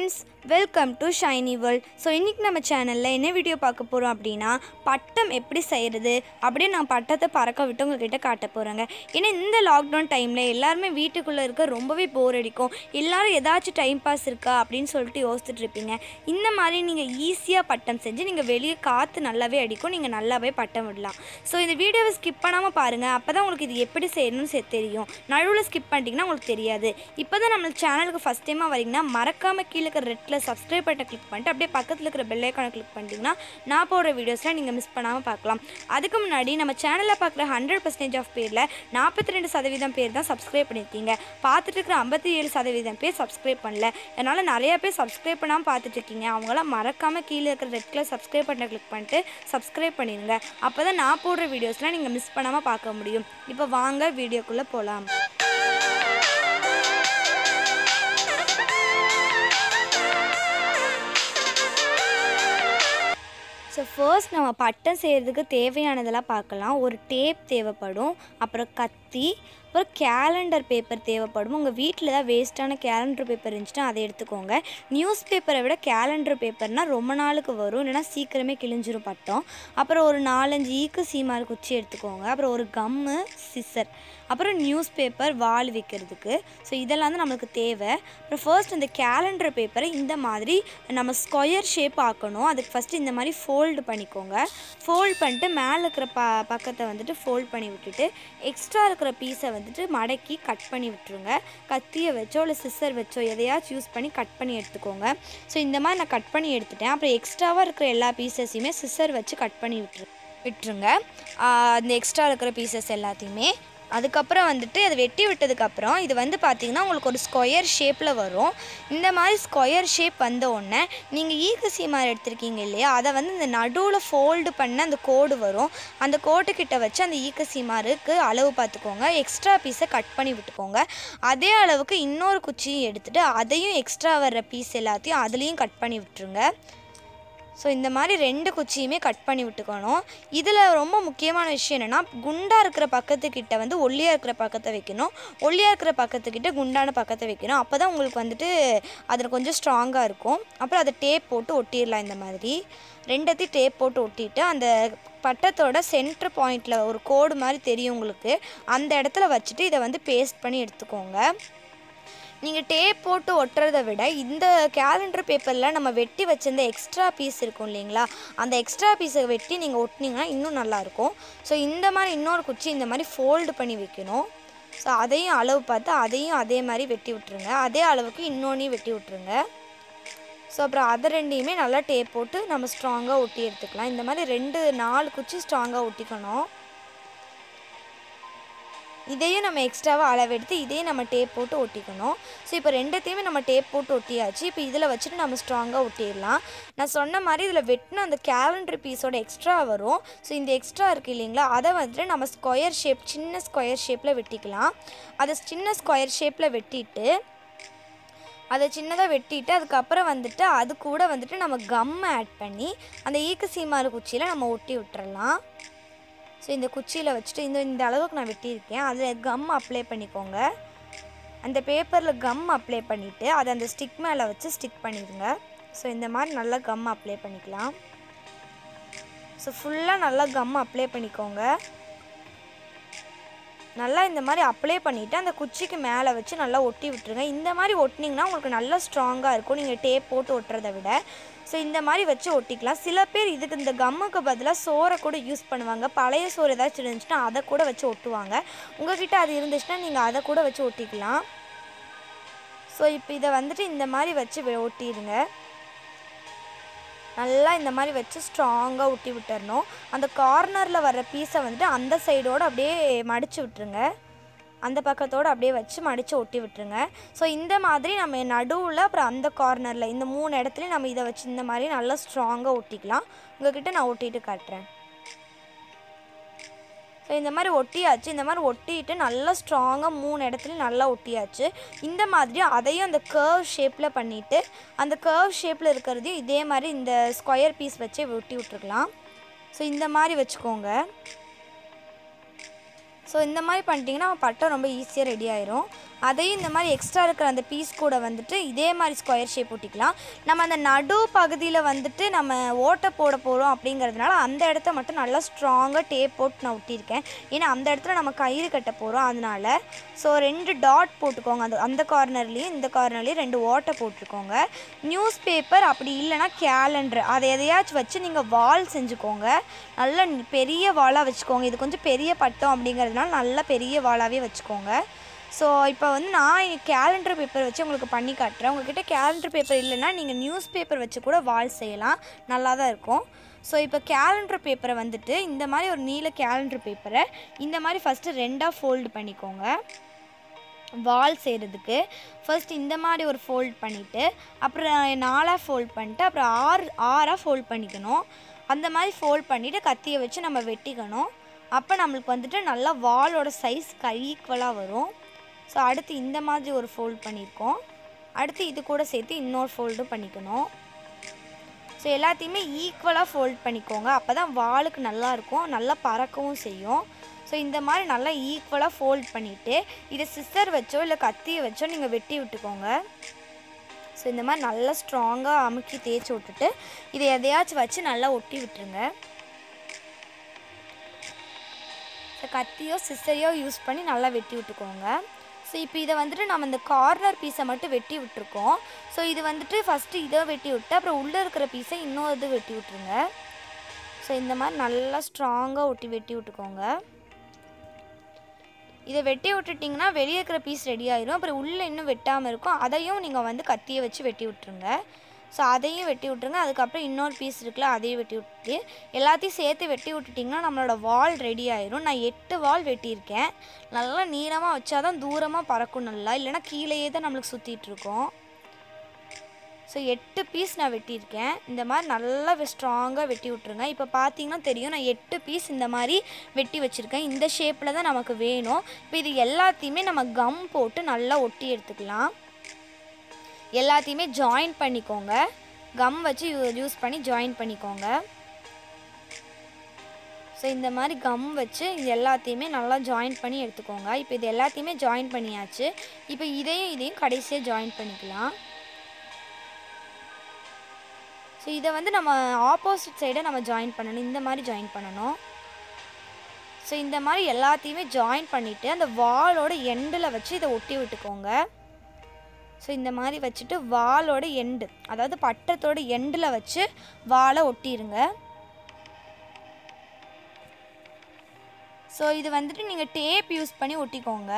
friends welcome to Shiny World so இன்றைக்கி நம்ம சேனலில் என்ன வீடியோ பார்க்க போகிறோம் அப்படின்னா பட்டம் எப்படி செய்கிறது அப்படியே நான் பட்டத்தை பறக்க விட்டு உங்ககிட்ட காட்ட போகிறேங்க ஏன்னா இந்த லாக்டவுன் டைமில் எல்லாருமே வீட்டுக்குள்ளே இருக்க ரொம்பவே போர் அடிக்கும் எல்லாரும் ஏதாச்சும் டைம் பாஸ் இருக்கா அப்படின்னு சொல்லிட்டு யோசிச்சுட்டு இருப்பீங்க இந்த மாதிரி நீங்கள் ஈஸியாக பட்டம் செஞ்சு நீங்கள் வெளியே காற்று நல்லாவே அடிக்கும் நீங்கள் நல்லாவே பட்டம் விடலாம் ஸோ இந்த வீடியோவை ஸ்கிப் பண்ணாமல் பாருங்கள் அப்போ தான் உங்களுக்கு இது எப்படி செய்யணும்னு செ- தெரியும் நடுவில் ஸ்கிப் பண்ணிட்டீங்கன்னா உங்களுக்கு தெரியாது இப்போ தான் நம்ம சேனலுக்கு ஃபஸ்ட் டைமாக வரீங்கன்னா மறக்காமல் கீழே இருக்கிற ரெட்டில் சப்ஸ்கிரைப் பட்டனை கிளிக் பண்ணிட்டு அப்படியே பக்கத்தில் இருக்கிற பெல் ஐக்கானை கிளிக் பண்ணிட்டீங்கன்னா நான் போடுற வீடியோஸ்லாம் நீங்கள் மிஸ் பண்ணாமல் பார்க்கலாம் அதுக்கு முன்னாடி நம்ம சேனலில் பார்க்குற ஹண்ட்ரட் பர்சன்டேஜ் ஆஃப் பேரில் நாற்பத்தி ரெண்டு சதவீதம் பேர் தான் சப்ஸ்கிரைப் பண்ணியிருக்கீங்க பார்த்துட்டு இருக்கிற ஐம்பத்தி ஏழு சதவீதம் பேர் சப்ஸ்கிரைப் பண்ணல அதனால் நிறைய பேர் சப்ஸ்கிரைப் பண்ணாமல் பார்த்துட்டு இருக்கீங்க அவங்களாம் மறக்காமல் கீழே இருக்கிற ரெட் கலர் சப்ஸ்கிரைப் பட்டனை கிளிக் பண்ணிட்டு சப்ஸ்கிரைப் பண்ணிடுங்க அப்போ தான் நான் போடுற வீடியோஸ்லாம் நீங்கள் மிஸ் பண்ணாமல் பார்க்க முடியும் இப்போ வாங்க வீடியோக்குள்ளே போகலாம் ஸோ ஃபர்ஸ்ட் நம்ம பட்டம் செய்கிறதுக்கு தேவையானதெல்லாம் பார்க்கலாம் ஒரு டேப் தேவைப்படும் அப்புறம் கத்தி அப்புறம் கேலண்டர் பேப்பர் தேவைப்படும் உங்கள் வீட்டில் தான் வேஸ்ட்டான கேலண்டர் பேப்பர் இருந்துச்சுன்னா அதை எடுத்துக்கோங்க நியூஸ் பேப்பரை விட கேலண்டர் பேப்பர்னால் ரொம்ப நாளுக்கு வரும் இல்லைன்னா சீக்கிரமே கிழிஞ்சிரும் பட்டம் அப்புறம் ஒரு நாலஞ்சு ஈக்கு சீமார் குச்சி எடுத்துக்கோங்க அப்புறம் ஒரு கம்மு சிசர் அப்புறம் நியூஸ் பேப்பர் வால் வைக்கிறதுக்கு ஸோ இதெல்லாம் தான் நம்மளுக்கு தேவை அப்புறம் ஃபர்ஸ்ட் இந்த கேலண்டர் பேப்பரை இந்த மாதிரி நம்ம ஸ்கொயர் ஷேப் ஆக்கணும் அதுக்கு ஃபஸ்ட்டு இந்த மாதிரி ஃபோல்டு பண்ணிக்கோங்க ஃபோல்ட் பண்ணிட்டு மேலே இருக்கிற ப பக்கத்தை வந்துட்டு ஃபோல்ட் பண்ணி விட்டுட்டு எக்ஸ்ட்ரா இருக்கிற பீஸை வந்துட்டு மடக்கி கட் பண்ணி விட்டுருங்க கத்தியை வச்சோ இல்லை சிஸ்ஸர் வச்சோ எதையாச்சும் யூஸ் பண்ணி கட் பண்ணி எடுத்துக்கோங்க ஸோ இந்த மாதிரி நான் கட் பண்ணி எடுத்துட்டேன் அப்புறம் எக்ஸ்ட்ராவாக இருக்கிற எல்லா பீசஸையுமே சிஸ்ஸர் வச்சு கட் பண்ணி விட்டுரு விட்டுருங்க ஆஹ் அந்த எக்ஸ்ட்ரா இருக்கிற பீசஸ் எல்லாத்தையுமே அதுக்கப்புறம் வந்துட்டு அதை வெட்டி விட்டதுக்கப்புறம் இது வந்து பார்த்திங்கன்னா உங்களுக்கு ஒரு ஸ்கொயர் ஷேப்பில் வரும் இந்த மாதிரி ஸ்கொயர் ஷேப் வந்த உடனே நீங்கள் ஈக்கு சீமார் எடுத்திருக்கீங்க இல்லையா அதை வந்து இந்த நடுவில் ஃபோல்டு பண்ண அந்த கோடு வரும் அந்த கோட்டு கிட்ட வச்சு அந்த ஈக்க சீமாருக்கு அளவு பார்த்துக்கோங்க எக்ஸ்ட்ரா பீஸை கட் பண்ணி விட்டுக்கோங்க அதே அளவுக்கு இன்னொரு குச்சியும் எடுத்துகிட்டு அதையும் எக்ஸ்ட்ரா வர்ற பீஸ் எல்லாத்தையும் அதுலேயும் கட் பண்ணி விட்டுருங்க ஸோ இந்த மாதிரி ரெண்டு குச்சியுமே கட் பண்ணி விட்டுக்கணும் இதில் ரொம்ப முக்கியமான விஷயம் என்னென்னா குண்டாக இருக்கிற பக்கத்துக்கிட்ட வந்து ஒல்லியாக இருக்கிற பக்கத்தை வைக்கணும் ஒல்லியாக இருக்கிற பக்கத்துக்கிட்ட குண்டான பக்கத்தை வைக்கணும் அப்போ தான் உங்களுக்கு வந்துட்டு அதில் கொஞ்சம் ஸ்ட்ராங்காக இருக்கும் அப்புறம் அதை டேப் போட்டு ஒட்டிடலாம் இந்த மாதிரி ரெண்டத்தையும் டேப் போட்டு ஒட்டிட்டு அந்த பட்டத்தோட சென்டர் பாயிண்டில் ஒரு கோடு மாதிரி தெரியும் உங்களுக்கு அந்த இடத்துல வச்சுட்டு இதை வந்து பேஸ்ட் பண்ணி எடுத்துக்கோங்க நீங்கள் டேப் போட்டு ஒட்டுறத விட இந்த கேலண்டர் பேப்பரில் நம்ம வெட்டி வச்சிருந்த எக்ஸ்ட்ரா பீஸ் இருக்கும் இல்லைங்களா அந்த எக்ஸ்ட்ரா பீஸை வெட்டி நீங்கள் ஒட்டினீங்கன்னா இன்னும் நல்லாயிருக்கும் ஸோ இந்த மாதிரி இன்னொரு குச்சி இந்த மாதிரி ஃபோல்டு பண்ணி வைக்கணும் ஸோ அதையும் அளவு பார்த்து அதையும் அதே மாதிரி வெட்டி விட்டுருங்க அதே அளவுக்கு இன்னொன்றையும் வெட்டி விட்டுருங்க ஸோ அப்புறம் அதை ரெண்டையுமே நல்லா டேப் போட்டு நம்ம ஸ்ட்ராங்காக ஒட்டி எடுத்துக்கலாம் இந்த மாதிரி ரெண்டு நாலு குச்சி ஸ்ட்ராங்காக ஒட்டிக்கணும் இதையும் நம்ம எக்ஸ்ட்ராவாக அளவெடுத்து இதையும் நம்ம டேப் போட்டு ஒட்டிக்கணும் ஸோ இப்போ ரெண்டத்தையுமே நம்ம டேப் போட்டு ஒட்டியாச்சு இப்போ இதில் வச்சுட்டு நம்ம ஸ்ட்ராங்காக ஒட்டிடலாம் நான் சொன்ன மாதிரி இதில் வெட்டின அந்த கேலண்டர் பீஸோட எக்ஸ்ட்ரா வரும் ஸோ இந்த எக்ஸ்ட்ரா இருக்குது இல்லைங்களா அதை வந்துட்டு நம்ம ஸ்கொயர் ஷேப் சின்ன ஸ்கொயர் ஷேப்பில் வெட்டிக்கலாம் அதை சின்ன ஸ்கொயர் ஷேப்பில் வெட்டிட்டு அதை சின்னதாக வெட்டிட்டு அதுக்கப்புறம் வந்துட்டு அது கூட வந்துட்டு நம்ம கம் ஆட் பண்ணி அந்த ஈக்கு சீமாறு குச்சியில் நம்ம ஒட்டி விட்டுறலாம் ஸோ இந்த குச்சியில் வச்சுட்டு இந்த இந்த அளவுக்கு நான் வெட்டியிருக்கேன் அதில் கம் அப்ளை பண்ணிக்கோங்க அந்த பேப்பரில் கம் அப்ளை பண்ணிவிட்டு அதை அந்த ஸ்டிக் மேலே வச்சு ஸ்டிக் பண்ணிடுங்க ஸோ இந்த மாதிரி நல்லா கம் அப்ளை பண்ணிக்கலாம் ஸோ ஃபுல்லாக நல்லா கம் அப்ளை பண்ணிக்கோங்க நல்லா இந்த மாதிரி அப்ளை பண்ணிவிட்டு அந்த குச்சிக்கு மேலே வச்சு நல்லா ஒட்டி விட்டுருங்க இந்த மாதிரி ஒட்டினீங்கன்னா உங்களுக்கு நல்லா ஸ்ட்ராங்காக இருக்கும் நீங்கள் டேப் போட்டு ஒட்டுறதை விட ஸோ இந்த மாதிரி வச்சு ஒட்டிக்கலாம் சில பேர் இதுக்கு இந்த கம்முக்கு பதிலாக சோறை கூட யூஸ் பண்ணுவாங்க பழைய சோறு ஏதாச்சும் இருந்துச்சுன்னா அதை கூட வச்சு ஒட்டுவாங்க உங்ககிட்ட அது இருந்துச்சுன்னா நீங்கள் அதை கூட வச்சு ஒட்டிக்கலாம் ஸோ இப்போ இதை வந்துட்டு இந்த மாதிரி வச்சு வெ- ஒட்டிடுங்க நல்லா இந்த மாதிரி வச்சு ஸ்ட்ராங்காக ஒட்டி விட்டுறணும் அந்த கார்னரில் வர்ற பீஸை வந்துட்டு அந்த சைடோடு அப்படியே மடித்து விட்டுருங்க அந்த பக்கத்தோடு அப்படியே வச்சு மடித்து ஒட்டி விட்டுருங்க ஸோ இந்த மாதிரி நம்ம நடுவில் அப்புறம் அந்த கார்னரில் இந்த மூணு இடத்துலையும் நம்ம இதை வச்சு இந்த மாதிரி நல்லா ஸ்ட்ராங்காக ஒட்டிக்கலாம் உங்ககிட்ட நான் ஒட்டிட்டு காட்டுறேன் ஸோ இந்த மாதிரி ஒட்டியாச்சு இந்த மாதிரி ஒட்டிட்டு நல்லா ஸ்ட்ராங்காக மூணு இடத்துலையும் நல்லா ஒட்டியாச்சு இந்த மாதிரி அதையும் அந்த கர்வ் ஷேப்பில் பண்ணிவிட்டு அந்த கர்வ் ஷேப்பில் இருக்கிறதையும் இதே மாதிரி இந்த ஸ்கொயர் பீஸ் வச்சே ஒட்டி விட்டுருக்கலாம் ஸோ இந்த மாதிரி வச்சுக்கோங்க ஸோ இந்த மாதிரி பண்ணிட்டீங்கன்னா பட்டம் ரொம்ப ஈஸியாக ரெடி ஆயிரும் அதையும் இந்த மாதிரி எக்ஸ்ட்ரா இருக்கிற அந்த பீஸ் கூட வந்துட்டு இதே மாதிரி ஸ்கொயர் ஷேப் ஒட்டிக்கலாம் நம்ம அந்த நடு பகுதியில் வந்துட்டு நம்ம ஓட்டை போட போகிறோம் அப்படிங்கிறதுனால அந்த இடத்த மட்டும் நல்லா ஸ்ட்ராங்காக டேப் போட்டு நான் ஒட்டியிருக்கேன் ஏன்னா அந்த இடத்துல நம்ம கயிறு கட்ட போகிறோம் அதனால ஸோ ரெண்டு டாட் போட்டுக்கோங்க அந்த அந்த கார்னர்லேயும் இந்த கார்னர்லேயும் ரெண்டு ஓட்டை போட்டிருக்கோங்க நியூஸ் பேப்பர் அப்படி இல்லைன்னா கேலண்டர் அதை எதையாச்சும் வச்சு நீங்கள் வால் செஞ்சுக்கோங்க நல்ல பெரிய வாளாக வச்சுக்கோங்க இது கொஞ்சம் பெரிய பட்டம் அப்படிங்கிறதுனால நல்ல பெரிய வாளாகவே வச்சுக்கோங்க ஸோ இப்போ வந்து நான் கேலண்டர் பேப்பர் வச்சு உங்களுக்கு பண்ணி காட்டுறேன் உங்ககிட்ட கேலண்டர் பேப்பர் இல்லைன்னா நீங்கள் நியூஸ் பேப்பர் வச்சு கூட வால் செய்யலாம் நல்லா தான் இருக்கும் ஸோ இப்போ கேலண்டர் பேப்பரை வந்துட்டு இந்த மாதிரி ஒரு நீல கேலண்டர் பேப்பரை இந்த மாதிரி ஃபஸ்ட்டு ரெண்டாக ஃபோல்டு பண்ணிக்கோங்க வால் செய்கிறதுக்கு ஃபர்ஸ்ட் இந்த மாதிரி ஒரு ஃபோல்ட் பண்ணிவிட்டு அப்புறம் நாலாக ஃபோல்ட் பண்ணிட்டு அப்புறம் ஆறு ஆறாக ஃபோல்ட் பண்ணிக்கணும் அந்த மாதிரி ஃபோல்ட் பண்ணிவிட்டு கத்தியை வச்சு நம்ம வெட்டிக்கணும் அப்போ நம்மளுக்கு வந்துட்டு நல்லா வாலோட சைஸ் ஈக்குவலாக வரும் ஸோ அடுத்து இந்த மாதிரி ஒரு ஃபோல்ட் பண்ணியிருக்கோம் அடுத்து இது கூட சேர்த்து இன்னொரு ஃபோல்டும் பண்ணிக்கணும் ஸோ எல்லாத்தையுமே ஈக்குவலாக ஃபோல்ட் பண்ணிக்கோங்க அப்போ தான் வாளுக்கு நல்லா இருக்கும் நல்லா பறக்கவும் செய்யும் ஸோ இந்த மாதிரி நல்லா ஈக்குவலாக ஃபோல்ட் பண்ணிவிட்டு இதை சிஸ்டர் வச்சோ இல்லை கத்தியை வச்சோ நீங்கள் வெட்டி விட்டுக்கோங்க ஸோ இந்த மாதிரி நல்லா ஸ்ட்ராங்காக அமுக்கி தேய்ச்சி விட்டுட்டு இதை எதையாச்சும் வச்சு நல்லா ஒட்டி விட்டுருங்க ஸோ கத்தியோ சிஸ்டரையோ யூஸ் பண்ணி நல்லா வெட்டி விட்டுக்கோங்க ஸோ இப்போ இதை வந்துட்டு நம்ம இந்த கார்னர் பீஸை மட்டும் வெட்டி விட்டுருக்கோம் ஸோ இது வந்துட்டு ஃபஸ்ட்டு இதை வெட்டி விட்டு அப்புறம் உள்ளே இருக்கிற பீஸை இன்னொரு இது வெட்டி விட்டுருங்க ஸோ இந்த மாதிரி நல்லா ஸ்ட்ராங்காக ஒட்டி வெட்டி விட்டுக்கோங்க இதை வெட்டி விட்டுட்டிங்கன்னா வெளியே இருக்கிற பீஸ் ரெடி ஆயிரும் அப்புறம் உள்ளே இன்னும் வெட்டாமல் இருக்கும் அதையும் நீங்கள் வந்து கத்தியை வச்சு வெட்டி விட்டுருங்க ஸோ அதையும் வெட்டி விட்ருங்க அதுக்கப்புறம் இன்னொரு பீஸ் இருக்குல்ல அதையும் வெட்டி விட்டுட்டு எல்லாத்தையும் சேர்த்து வெட்டி விட்டுட்டிங்கன்னா நம்மளோட வால் ரெடி ஆயிரும் நான் எட்டு வால் வெட்டியிருக்கேன் நல்லா நீளமாக வச்சாதான் தூரமாக பறக்கும் நல்லா இல்லைன்னா கீழேயே தான் நம்மளுக்கு சுற்றிட்டு இருக்கோம் ஸோ எட்டு பீஸ் நான் வெட்டியிருக்கேன் இந்த மாதிரி நல்லா ஸ்ட்ராங்காக வெட்டி விட்ருங்க இப்போ பார்த்தீங்கன்னா தெரியும் நான் எட்டு பீஸ் இந்த மாதிரி வெட்டி வச்சுருக்கேன் இந்த ஷேப்பில் தான் நமக்கு வேணும் இப்போ இது எல்லாத்தையுமே நம்ம கம் போட்டு நல்லா ஒட்டி எடுத்துக்கலாம் எல்லாத்தையுமே ஜாயின் பண்ணிக்கோங்க கம் வச்சு யூஸ் பண்ணி ஜாயின் பண்ணிக்கோங்க ஸோ இந்த மாதிரி கம் வச்சு இது எல்லாத்தையுமே நல்லா ஜாயின் பண்ணி எடுத்துக்கோங்க இப்போ இது எல்லாத்தையுமே ஜாயின் பண்ணியாச்சு இப்போ இதையும் இதையும் கடைசியாக ஜாயின் பண்ணிக்கலாம் ஸோ இதை வந்து நம்ம ஆப்போசிட் சைடை நம்ம ஜாயின் பண்ணணும் இந்த மாதிரி ஜாயின் பண்ணணும் ஸோ இந்த மாதிரி எல்லாத்தையுமே ஜாயின் பண்ணிவிட்டு அந்த வாலோட எண்டில் வச்சு இதை ஒட்டி விட்டுக்கோங்க ஸோ இந்த மாதிரி வச்சுட்டு வாலோட எண்டு அதாவது பட்டத்தோட எண்டில் வச்சு வாலை ஒட்டிடுங்க ஸோ இது வந்துட்டு நீங்கள் டேப் யூஸ் பண்ணி ஒட்டிக்கோங்க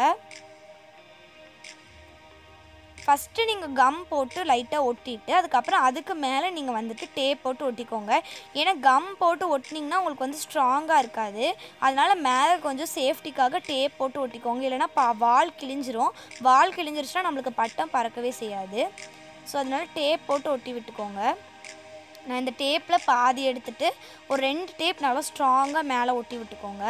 ஃபஸ்ட்டு நீங்கள் கம் போட்டு லைட்டாக ஒட்டிட்டு அதுக்கப்புறம் அதுக்கு மேலே நீங்கள் வந்துட்டு டேப் போட்டு ஒட்டிக்கோங்க ஏன்னா கம் போட்டு ஒட்டினீங்கன்னா உங்களுக்கு வந்து ஸ்ட்ராங்காக இருக்காது அதனால் மேலே கொஞ்சம் சேஃப்டிக்காக டேப் போட்டு ஒட்டிக்கோங்க இல்லைன்னா பா வால் கிழிஞ்சிரும் வால் கிழிஞ்சிருச்சுன்னா நம்மளுக்கு பட்டம் பறக்கவே செய்யாது ஸோ அதனால டேப் போட்டு ஒட்டி விட்டுக்கோங்க நான் இந்த டேப்பில் பாதி எடுத்துட்டு ஒரு ரெண்டு டேப் நல்லா ஸ்ட்ராங்காக மேலே ஒட்டி விட்டுக்கோங்க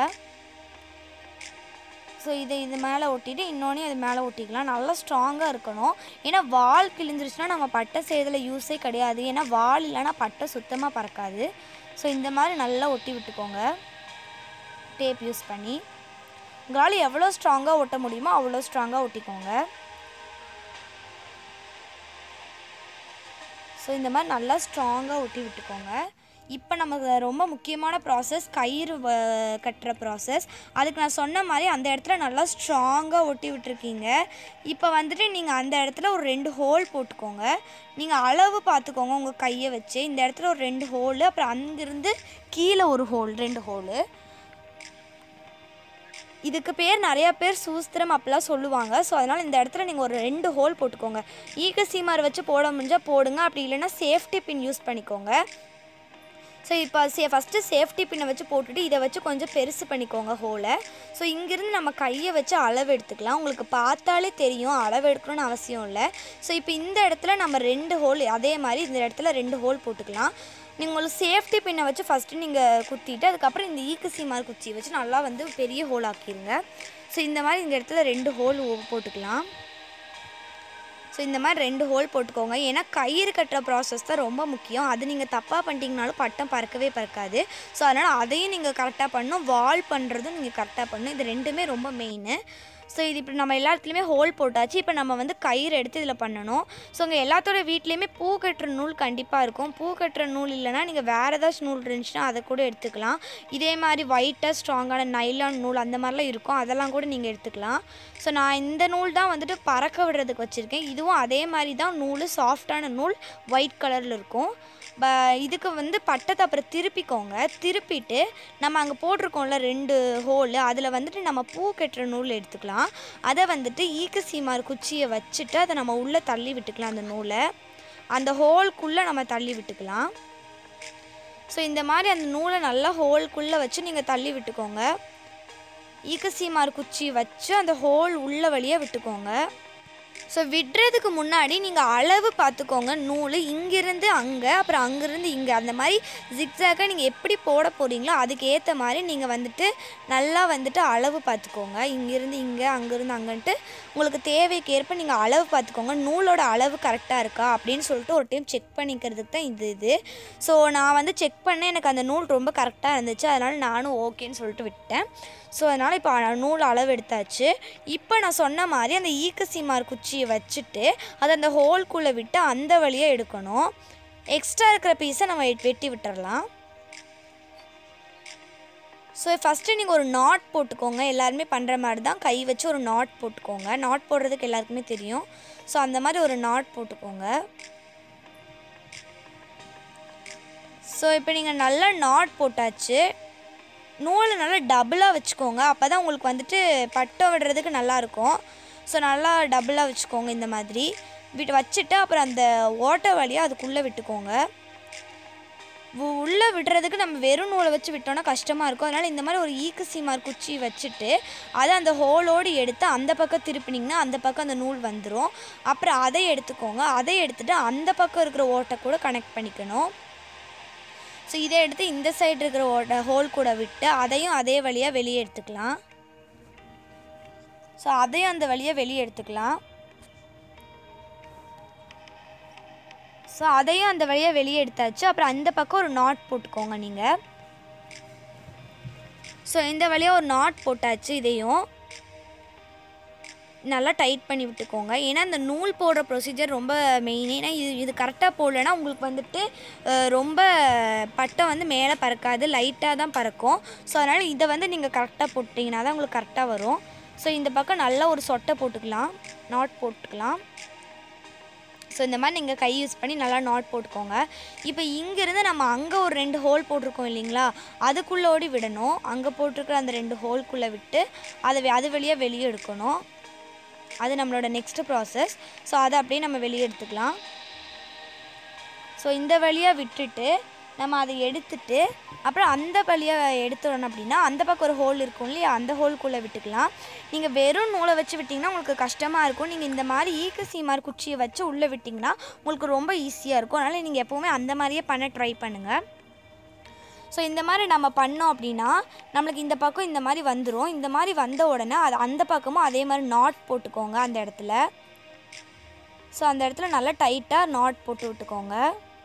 ஸோ இதை இது மேலே ஒட்டிட்டு இன்னொன்று இது மேலே ஒட்டிக்கலாம் நல்லா ஸ்ட்ராங்காக இருக்கணும் ஏன்னா வால் கிழிஞ்சிருச்சுன்னா நம்ம பட்டை செய்யறதுல யூஸே கிடையாது ஏன்னா வால் இல்லைன்னா பட்டை சுத்தமாக பறக்காது ஸோ இந்த மாதிரி நல்லா ஒட்டி விட்டுக்கோங்க டேப் யூஸ் பண்ணி உங்களால் எவ்வளோ ஸ்ட்ராங்காக ஒட்ட முடியுமோ அவ்வளோ ஸ்ட்ராங்காக ஒட்டிக்கோங்க ஸோ இந்த மாதிரி நல்லா ஸ்ட்ராங்காக ஒட்டி விட்டுக்கோங்க இப்போ நமக்கு ரொம்ப முக்கியமான ப்ராசஸ் கயிறு வ- கட்டுற ப்ராசஸ் அதுக்கு நான் சொன்ன மாதிரி அந்த இடத்துல நல்லா ஸ்ட்ராங்காக ஒட்டி விட்டுருக்கீங்க இப்போ வந்துட்டு நீங்கள் அந்த இடத்துல ஒரு ரெண்டு ஹோல் போட்டுக்கோங்க நீங்கள் அளவு பார்த்துக்கோங்க உங்கள் கையை வச்சு இந்த இடத்துல ஒரு ரெண்டு ஹோலு அப்புறம் அங்கேருந்து கீழே ஒரு ஹோல் ரெண்டு ஹோலு இதுக்கு பேர் நிறையா பேர் சூஸ்திரம் அப்படிலாம் சொல்லுவாங்க ஸோ அதனால் இந்த இடத்துல நீங்கள் ஒரு ரெண்டு ஹோல் போட்டுக்கோங்க ஈக சீமார் வச்சு போட முடிஞ்சால் போடுங்க அப்படி இல்லைன்னா சேஃப்டி பின் யூஸ் பண்ணிக்கோங்க ஸோ இப்போ சே ஃபஸ்ட்டு சேஃப்டி பின்னை வச்சு போட்டுட்டு இதை வச்சு கொஞ்சம் பெருசு பண்ணிக்கோங்க ஹோலை ஸோ இங்கேருந்து நம்ம கையை வச்சு அளவு எடுத்துக்கலாம் உங்களுக்கு பார்த்தாலே தெரியும் அளவு எடுக்கணும்னு அவசியம் இல்லை ஸோ இப்போ இந்த இடத்துல நம்ம ரெண்டு ஹோல் அதே மாதிரி இந்த இடத்துல ரெண்டு ஹோல் போட்டுக்கலாம் நீங்கள் உங்களுக்கு சேஃப்டி பின்னை வச்சு ஃபஸ்ட்டு நீங்கள் குத்திட்டு அதுக்கப்புறம் இந்த ஈக்கு சீமார் குச்சி வச்சு நல்லா வந்து பெரிய ஹோல் ஆக்கிடுங்க ஸோ இந்த மாதிரி இந்த இடத்துல ரெண்டு ஹோல் போட்டுக்கலாம் ஸோ இந்த மாதிரி ரெண்டு ஹோல் போட்டுக்கோங்க ஏன்னா கயிறு கட்டுற ப்ராசஸ் தான் ரொம்ப முக்கியம் அது நீங்கள் தப்பாக பண்ணிட்டீங்கனாலும் பட்டம் பறக்கவே பறக்காது ஸோ அதனால் அதையும் நீங்கள் கரெக்டாக பண்ணணும் வால் பண்ணுறதும் நீங்கள் கரெக்டாக பண்ணணும் இது ரெண்டுமே ரொம்ப மெயின் ஸோ இது இப்படி நம்ம எல்லா இடத்துலையுமே ஹோல் போட்டாச்சு இப்போ நம்ம வந்து கயிறு எடுத்து இதில் பண்ணணும் ஸோ உங்கள் எல்லாத்தோட வீட்லேயுமே பூ கட்டுற நூல் கண்டிப்பாக இருக்கும் பூ கட்டுற நூல் இல்லைன்னா நீங்கள் வேறு ஏதாச்சும் நூல் இருந்துச்சுன்னா அதை கூட எடுத்துக்கலாம் இதே மாதிரி ஒயிட்டாக ஸ்ட்ராங்கான நைலான் நூல் அந்த மாதிரிலாம் இருக்கும் அதெல்லாம் கூட நீங்கள் எடுத்துக்கலாம் ஸோ நான் இந்த நூல் தான் வந்துட்டு பறக்க விடுறதுக்கு வச்சுருக்கேன் இதுவும் அதே மாதிரி தான் நூல் சாஃப்டான நூல் ஒயிட் கலரில் இருக்கும் ப இதுக்கு வந்து பட்டத்தை அப்புறம் திருப்பிக்கோங்க திருப்பிட்டு நம்ம அங்கே போட்டிருக்கோம்ல ரெண்டு ஹோல் அதில் வந்துட்டு நம்ம பூ கட்டுற நூல் எடுத்துக்கலாம் அதை வந்துட்டு ஈக்கு சீமார் குச்சியை வச்சுட்டு அதை நம்ம உள்ளே தள்ளி விட்டுக்கலாம் அந்த நூலை அந்த ஹோல்குள்ளே நம்ம தள்ளி விட்டுக்கலாம் ஸோ இந்த மாதிரி அந்த நூலை நல்லா ஹோல்குள்ளே வச்சு நீங்கள் தள்ளி விட்டுக்கோங்க ஈக்கு சீமார் குச்சி வச்சு அந்த ஹோல் உள்ள வழியாக விட்டுக்கோங்க ஸோ விடுறதுக்கு முன்னாடி நீங்கள் அளவு பார்த்துக்கோங்க நூல் இங்கிருந்து அங்கே அப்புறம் அங்கேருந்து இங்கே அந்த மாதிரி ஜிக்ஸாக்காக நீங்கள் எப்படி போட போகிறீங்களோ அதுக்கு ஏற்ற மாதிரி நீங்கள் வந்துட்டு நல்லா வந்துட்டு அளவு பார்த்துக்கோங்க இங்கேருந்து இங்கே அங்கேருந்து அங்கன்ட்டு உங்களுக்கு தேவைக்கு ஏற்ப நீங்கள் அளவு பார்த்துக்கோங்க நூலோட அளவு கரெக்டாக இருக்கா அப்படின்னு சொல்லிட்டு ஒரு டைம் செக் பண்ணிக்கிறதுக்கு தான் இது இது ஸோ நான் வந்து செக் பண்ணேன் எனக்கு அந்த நூல் ரொம்ப கரெக்டாக இருந்துச்சு அதனால் நானும் ஓகேன்னு சொல்லிட்டு விட்டேன் ஸோ அதனால் இப்போ நூல் அளவு எடுத்தாச்சு இப்போ நான் சொன்ன மாதிரி அந்த ஈக்கு சீமார் குச்சியை வச்சுட்டு அதை அந்த ஹோல்குள்ளே விட்டு அந்த வழியாக எடுக்கணும் எக்ஸ்ட்ரா இருக்கிற பீஸை நம்ம வெட்- வெட்டி விட்டுறலாம் ஸோ ஃபஸ்ட்டு நீங்கள் ஒரு நாட் போட்டுக்கோங்க எல்லாருமே பண்ணுற மாதிரி தான் கை வச்சு ஒரு நாட் போட்டுக்கோங்க நாட் போடுறதுக்கு எல்லாருக்குமே தெரியும் ஸோ அந்த மாதிரி ஒரு நாட் போட்டுக்கோங்க ஸோ இப்போ நீங்கள் நல்லா நாட் போட்டாச்சு நூலை நல்லா டபுளாக வச்சுக்கோங்க அப்போ தான் உங்களுக்கு வந்துட்டு பட்டை விடுறதுக்கு நல்லாயிருக்கும் ஸோ நல்லா டபுளாக வச்சுக்கோங்க இந்த மாதிரி விட்டு வச்சுட்டு அப்புறம் அந்த ஓட்டை வழியாக அதுக்குள்ளே விட்டுக்கோங்க உ- உள்ளே விடுறதுக்கு நம்ம வெறும் நூலை வச்சு விட்டோம்னா கஷ்டமாக இருக்கும் அதனால் இந்த மாதிரி ஒரு ஈக்கு சீமார் குச்சி வச்சுட்டு அதை அந்த ஹோலோடு எடுத்து அந்த பக்கம் திருப்பினீங்கன்னா அந்த பக்கம் அந்த நூல் வந்துடும் அப்புறம் அதை எடுத்துக்கோங்க அதை எடுத்துட்டு அந்த பக்கம் இருக்கிற ஓட்டை கூட கனெக்ட் பண்ணிக்கணும் ஸோ இதை எடுத்து இந்த சைடு இருக்கிற ஓட்ட ஹோல் கூட விட்டு அதையும் அதே வழியாக வெளியே எடுத்துக்கலாம் ஸோ அதையும் அந்த வழியாக வெளியே எடுத்துக்கலாம் ஸோ அதையும் அந்த வழியாக வெளியே எடுத்தாச்சு அப்புறம் அந்த பக்கம் ஒரு நாட் போட்டுக்கோங்க நீங்கள் ஸோ இந்த வழியாக ஒரு நாட் போட்டாச்சு இதையும் நல்லா டைட் பண்ணி விட்டுக்கோங்க ஏன்னா இந்த நூல் போடுற ப்ரொசீஜர் ரொம்ப மெயின் ஏன்னா இது இது கரெக்டாக போடலைன்னா உங்களுக்கு வந்துட்டு அஹ், ரொம்ப பட்டை வந்து மேலே பறக்காது லைட்டாக தான் பறக்கும் ஸோ அதனால் இதை வந்து நீங்கள் கரெக்டாக போட்டிங்கன்னா தான் உங்களுக்கு கரெக்டாக வரும் ஸோ இந்த பக்கம் நல்லா ஒரு சொட்டை போட்டுக்கலாம் நாட் போட்டுக்கலாம் ஸோ இந்த மாதிரி நீங்கள் கை யூஸ் பண்ணி நல்லா நாட் போட்டுக்கோங்க இப்போ இங்கேருந்து நம்ம அங்கே ஒரு ரெண்டு ஹோல் போட்டிருக்கோம் இல்லைங்களா அதுக்குள்ளோடி விடணும் அங்கே போட்டிருக்கிற அந்த ரெண்டு ஹோல்குள்ளே விட்டு அதை வெ- அது வழியாக வெளியே எடுக்கணும் அது நம்மளோட நெக்ஸ்ட் ப்ராசஸ் ஸோ அதை அப்படியே நம்ம வெளியே எடுத்துக்கலாம் ஸோ இந்த வழியாக விட்டுட்டு நம்ம அதை எடுத்துட்டு அப்புறம் அந்த வழியாக எடுத்துடணும் அப்படின்னா அந்த பக்கம் ஒரு ஹோல் இருக்கும் இல்லையா அந்த ஹோல்குள்ளே விட்டுக்கலாம் நீங்கள் வெறும் நூலை வச்சு விட்டிங்கன்னா உங்களுக்கு கஷ்டமாக இருக்கும் நீங்கள் இந்த மாதிரி ஈக்கு சீமார் குச்சியை வச்சு உள்ளே விட்டிங்கன்னா உங்களுக்கு ரொம்ப ஈஸியாக இருக்கும் அதனால் நீங்கள் எப்போவுமே அந்த மாதிரியே பண்ண ட்ரை பண்ணுங்கள் ஸோ இந்த மாதிரி நம்ம பண்ணோம் அப்படின்னா நம்மளுக்கு இந்த பக்கம் இந்த மாதிரி வந்துடும் இந்த மாதிரி வந்த உடனே அது அந்த பக்கமும் அதே மாதிரி நாட் போட்டுக்கோங்க அந்த இடத்துல ஸோ அந்த இடத்துல நல்லா டைட்டாக நாட் போட்டு விட்டுக்கோங்க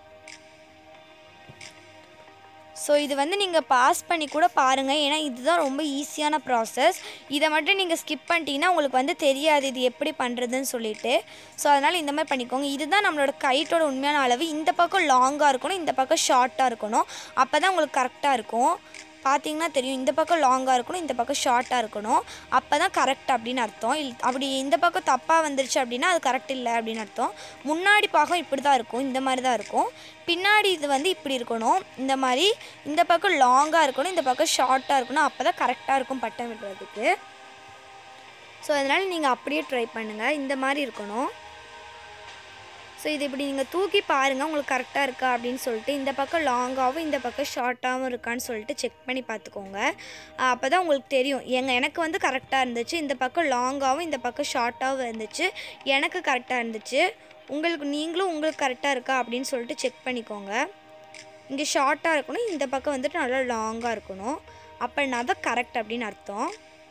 ஸோ இது வந்து நீங்கள் பாஸ் பண்ணி கூட பாருங்கள் ஏன்னா இதுதான் ரொம்ப ஈஸியான ப்ராசஸ் இதை மட்டும் நீங்கள் ஸ்கிப் பண்ணிட்டீங்கன்னா உங்களுக்கு வந்து தெரியாது இது எப்படி பண்ணுறதுன்னு சொல்லிட்டு ஸோ அதனால் இந்த மாதிரி பண்ணிக்கோங்க இதுதான் நம்மளோட கைட்டோட உண்மையான அளவு இந்த பக்கம் லாங்காக இருக்கணும் இந்த பக்கம் ஷார்ட்டாக இருக்கணும் அப்போ தான் உங்களுக்கு கரெக்டாக இருக்கும் பார்த்தீங்கன்னா தெரியும் இந்த பக்கம் லாங்காக இருக்கணும் இந்த பக்கம் ஷார்ட்டாக இருக்கணும் அப்போ தான் கரெக்ட் அப்படின்னு அர்த்தம் இல் அப்படி இந்த பக்கம் தப்பாக வந்துருச்சு அப்படின்னா அது கரெக்ட் இல்லை அப்படின்னு அர்த்தம் முன்னாடி பாகம் இப்படி தான் இருக்கும் இந்த மாதிரி தான் இருக்கும் பின்னாடி இது வந்து இப்படி இருக்கணும் இந்த மாதிரி இந்த பக்கம் லாங்காக இருக்கணும் இந்த பக்கம் ஷார்ட்டாக இருக்கணும் அப்போ தான் கரெக்டாக இருக்கும் பட்டம் விடுறதுக்கு ஸோ அதனால் நீங்கள் அப்படியே ட்ரை பண்ணுங்கள் இந்த மாதிரி இருக்கணும் ஸோ இது இப்படி நீங்கள் தூக்கி பாருங்கள் உங்களுக்கு கரெக்டாக இருக்கா அப்படின்னு சொல்லிட்டு இந்த பக்கம் லாங்காகவும் இந்த பக்கம் ஷார்ட்டாகவும் இருக்கான்னு சொல்லிட்டு செக் பண்ணி பார்த்துக்கோங்க அப்போ தான் உங்களுக்கு தெரியும் எங்கள் எனக்கு வந்து கரெக்டாக இருந்துச்சு இந்த பக்கம் லாங்காகவும் இந்த பக்கம் ஷார்ட்டாகவும் இருந்துச்சு எனக்கு கரெக்டாக இருந்துச்சு உங்களுக்கு நீங்களும் உங்களுக்கு கரெக்டாக இருக்கா அப்படின்னு சொல்லிட்டு செக் பண்ணிக்கோங்க இங்கே ஷார்ட்டாக இருக்கணும் இந்த பக்கம் வந்துட்டு நல்லா லாங்காக இருக்கணும் அப்படின்னா தான் கரெக்ட் அப்படின்னு அர்த்தம்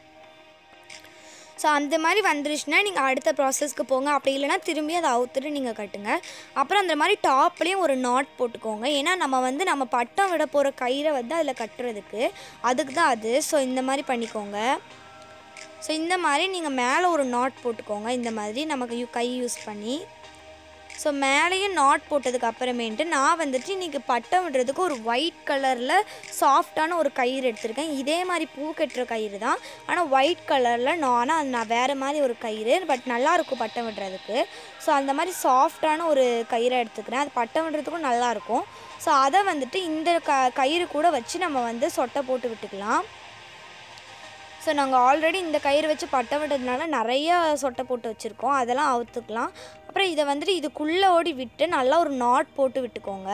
ஸோ அந்த மாதிரி வந்துருச்சுன்னா நீங்கள் அடுத்த ப்ராசஸ்க்கு போங்க அப்படி இல்லைன்னா திரும்பி அதை அவுத்துட்டு நீங்கள் கட்டுங்க அப்புறம் அந்த மாதிரி டாப்லேயும் ஒரு நாட் போட்டுக்கோங்க ஏன்னா நம்ம வந்து நம்ம பட்டம் விட போகிற கயிறை வந்து அதில் கட்டுறதுக்கு அதுக்கு தான் அது ஸோ இந்த மாதிரி பண்ணிக்கோங்க ஸோ இந்த மாதிரி நீங்கள் மேலே ஒரு நாட் போட்டுக்கோங்க இந்த மாதிரி நமக்கு யூ கை யூஸ் பண்ணி ஸோ மேலேயும் நாட் போட்டதுக்கு அப்புறமேட்டு நான் வந்துட்டு இன்றைக்கி பட்டம் விடுறதுக்கு ஒரு ஒயிட் கலரில் சாஃப்டான ஒரு கயிறு எடுத்திருக்கேன் இதே மாதிரி பூ கட்டுற கயிறு தான் ஆனால் ஒயிட் கலரில் நானும் அது நான் வேறு மாதிரி ஒரு கயிறு பட் நல்லாயிருக்கும் பட்டம் விடுறதுக்கு ஸோ அந்த மாதிரி சாஃப்டான ஒரு கயிறை எடுத்துக்கிறேன் அது பட்டம் விடுறதுக்கும் நல்லாயிருக்கும் ஸோ அதை வந்துட்டு இந்த க கயிறு கூட வச்சு நம்ம வந்து சொட்டை போட்டு விட்டுக்கலாம் ஸோ நாங்கள் ஆல்ரெடி இந்த கயிறு வச்சு பட்டம் விட்டதுனால நிறைய சொட்டை போட்டு வச்சுருக்கோம் அதெல்லாம் அவுத்துக்கலாம் அப்புறம் இதை வந்துட்டு இதுக்குள்ளே ஓடி விட்டு நல்லா ஒரு நாட் போட்டு விட்டுக்கோங்க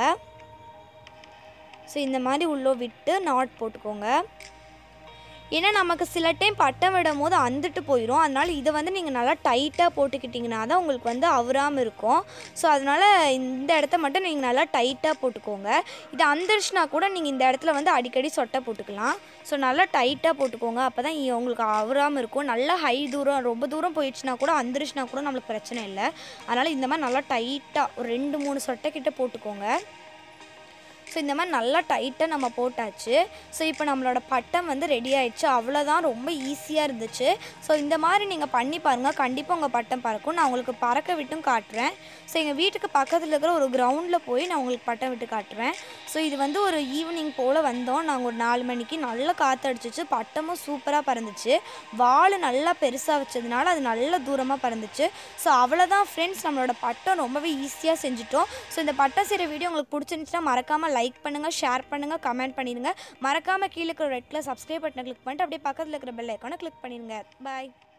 ஸோ இந்த மாதிரி உள்ளே விட்டு நாட் போட்டுக்கோங்க ஏன்னா நமக்கு சில டைம் பட்டம் விடும் போது அந்துட்டு போயிடும் அதனால் இதை வந்து நீங்கள் நல்லா டைட்டாக போட்டுக்கிட்டிங்கன்னா தான் உங்களுக்கு வந்து அவராமல் இருக்கும் ஸோ அதனால் இந்த இடத்த மட்டும் நீங்கள் நல்லா டைட்டாக போட்டுக்கோங்க இது அந்துருச்சுனா கூட நீங்கள் இந்த இடத்துல வந்து அடிக்கடி சொட்டை போட்டுக்கலாம் ஸோ நல்லா டைட்டாக போட்டுக்கோங்க அப்போ தான் உங்களுக்கு அவராமல் இருக்கும் நல்லா ஹை தூரம் ரொம்ப தூரம் போயிடுச்சுனா கூட அந்துருச்சுனா கூட நம்மளுக்கு பிரச்சனை இல்லை அதனால் இந்த மாதிரி நல்லா டைட்டாக ஒரு ரெண்டு மூணு சொட்டை கிட்ட போட்டுக்கோங்க ஸோ இந்த மாதிரி நல்லா டைட்டாக நம்ம போட்டாச்சு ஸோ இப்போ நம்மளோட பட்டம் வந்து ரெடி ஆயிடுச்சு அவ்வளோதான் ரொம்ப ஈஸியாக இருந்துச்சு ஸோ இந்த மாதிரி நீங்கள் பண்ணி பாருங்கள் கண்டிப்பாக உங்கள் பட்டம் பறக்கும் நான் உங்களுக்கு பறக்க விட்டும் காட்டுறேன் ஸோ எங்கள் வீட்டுக்கு பக்கத்தில் இருக்கிற ஒரு கிரவுண்டில் போய் நான் உங்களுக்கு பட்டம் விட்டு காட்டுறேன் ஸோ இது வந்து ஒரு ஈவினிங் போல் வந்தோம் நாங்கள் ஒரு நாலு மணிக்கு நல்லா காற்றடிச்சிச்சு பட்டமும் சூப்பராக பறந்துச்சு வால் நல்லா பெருசாக வச்சதுனால அது நல்ல தூரமாக பறந்துச்சு ஸோ அவ்வளோதான் ஃப்ரெண்ட்ஸ் நம்மளோட பட்டம் ரொம்பவே ஈஸியாக செஞ்சுட்டோம் ஸோ இந்த பட்டம் செய்கிற வீடியோ உங்களுக்கு பிடிச்சிருந்துச்சுன்னா மறக்காமல் லைக் பண்ணுங்கள் ஷேர் பண்ணுங்கள் கமெண்ட் பண்ணிடுங்க மறக்காமல் கீழே இருக்கிற ரெட்டில் சப்ஸ்கிரைப் பட்டனை கிளிக் பண்ணிட்டு அப்படியே பக்கத்தில் இருக்கிற பெல் ஐக்கானை கிளிக் பண்ணிடுங்க பாய்